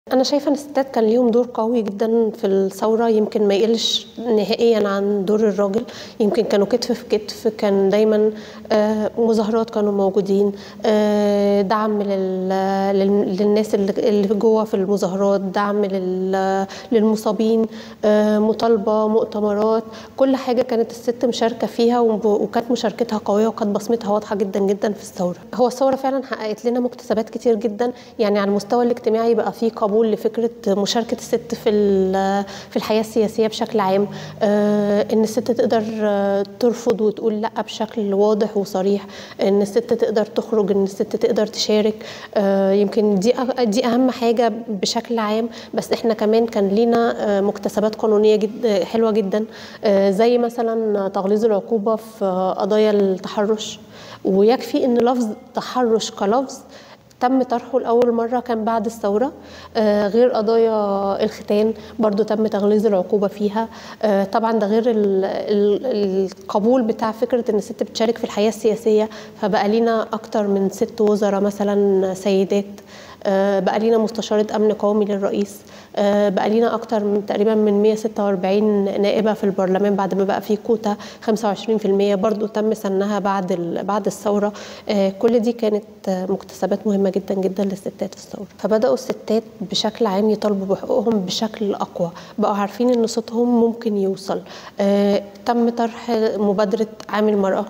أنا شايفة إن الستات كان ليهم دور قوي جدًا في الثورة، يمكن ما يقلش نهائيًا عن دور الراجل، يمكن كانوا كتف في كتف، كان دايمًا آآ مظاهرات كانوا موجودين، آآ دعم لل لل للناس اللي اللي جوّه في المظاهرات، دعم لل للمصابين، آآ مطالبة، مؤتمرات، كل حاجة كانت الست مشاركة فيها وب وكانت مشاركتها قوية وكانت بصمتها واضحة جدًا، جدًا في الثورة. هو الثورة فعلًا حققت لنا مكتسبات كتير جدًا، يعني على المستوى الاجتماعي بقى في قبول لفكرة مشاركة الست في ال في الحياة السياسية بشكل عام، آآ إن الست تقدر ترفض وتقول لأ بشكل واضح وصريح، إن الست تقدر تخرج، إن الست تقدر تشارك، آآ يمكن دي أ دي أهم حاجة بشكل عام، بس إحنا كمان كان لينا مكتسبات قانونية جد حلوة جدًا، آآ زي مثلًا تغليظ العقوبة في قضايا التحرش، ويكفي إن لفظ تحرش كلفظ تم طرحه لأول مرة كان بعد الثورة، آآ غير قضايا الختان برضه تم تغليظ العقوبة فيها، آآ طبعًا ده غير ال ال القبول بتاع فكرة إن الست بتشارك في الحياة السياسية، فبقى لينا أكتر من 6 وزرا مثلًا سيدات، آآ بقى لينا مستشارة أمن قومي للرئيس، آآ بقى لينا أكتر من تقريبًا من 146 نائبة في البرلمان بعد ما بقى في كوتا 25% برضه تم سنها بعد ال بعد الثورة، آآ كل دي كانت مكتسبات مهمة جدًا، جدًا للستات في الثورة. فبدأوا الستات بشكل عام يطالبوا بحقوقهم بشكل أقوى، بقوا عارفين إن صوتهم ممكن يوصل، آآ تم طرح مبادرة عام المرأة،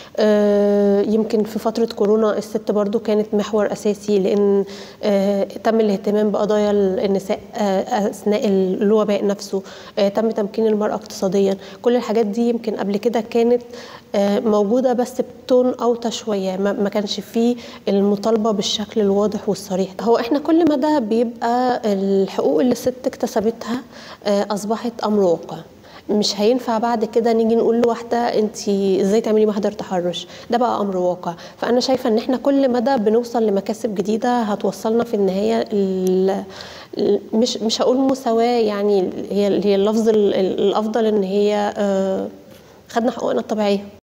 آآ يمكن في فترة كورونا الست برضه كانت محور أساسي لإن آآ تم الاهتمام بقضايا النساء أثناء الوباء نفسه، آآ تم تمكين المرأة اقتصاديًا، كل الحاجات دي يمكن قبل كده كانت آآ موجودة بس بتون أوطى شوية، ما ما كانش في المطالبة بالشكل الواضح والصريح. هو إحنا كل مدى بيبقى الحقوق اللي الست اكتسبتها آآ أصبحت أمر واقع، مش هينفع بعد كده نيجي نقول لواحدة أنتِ إزاي تعملي محضر تحرش، ده بقى أمر واقع، فأنا شايفة إن إحنا كل مدى بنوصل لمكاسب جديدة هتوصلنا في النهاية ل مش مش هاقول مساواة يعني هي هي اللفظ ال الأفضل إن هي آآ خدنا حقوقنا الطبيعية.